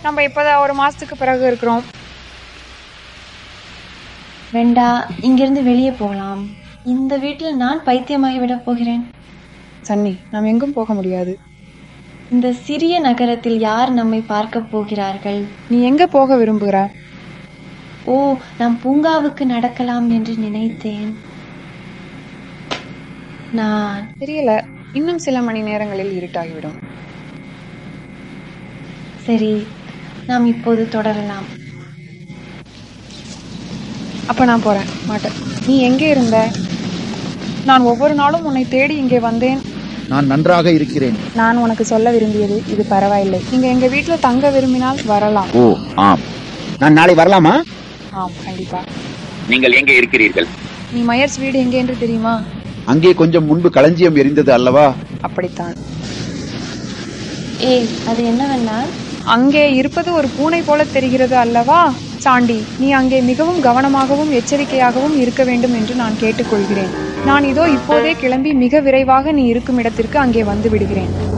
நம்ம இப்போதான் ஒரு மாசத்துக்கு பிறகு இருக்கிறோம் வெண்டா இங்கிருந்து வெளியே போகலாம் இந்த வீட்டில் நான் பைத்தியமாகி விட போகிறேன் சன்னி நாம் எங்கும் போக முடியாது இந்த சிறிய நகரத்தில் யார் நம்மை பார்க்க போகிறார்கள் நீ எங்க போக விரும்புகிற ஓ நாம் பூங்காவுக்கு நடக்கலாம் என்று நினைத்தேன் நான் தெரியல இன்னும் சில மணி நேரங்களில் இருட்டாகிவிடும் சரி நாம் இப்போது தொடரலாம் அப்ப நான் போறேன் மாட்டேன் நீ எங்கே இருந்த நான் ஒவ்வொரு நாளும் உன்னை தேடி இங்கே வந்தேன் நான் நன்றாக இருக்கிறேன் நான் உனக்கு சொல்ல விரும்பியது இது பரவாயில்லை நீங்க எங்க வீட்டுல தங்க விரும்பினால் வரலாம் ஓ ஆம் நான் நாளை வரலாமா ஆம் கண்டிப்பா நீங்கள் எங்கே இருக்கிறீர்கள் நீ மயர்ஸ் வீடு எங்கே என்று தெரியுமா அங்கே கொஞ்சம் முன்பு களஞ்சியம் எரிந்தது அல்லவா அப்படித்தான் ஏய் அது என்னவென்றால் அங்கே இருப்பது ஒரு பூனை போல தெரிகிறது அல்லவா சாண்டி நீ அங்கே மிகவும் கவனமாகவும் எச்சரிக்கையாகவும் இருக்க வேண்டும் என்று நான் கேட்டுக்கொள்கிறேன் நான் இதோ இப்போதே கிளம்பி மிக விரைவாக நீ இருக்கும் இடத்திற்கு அங்கே வந்து விடுகிறேன்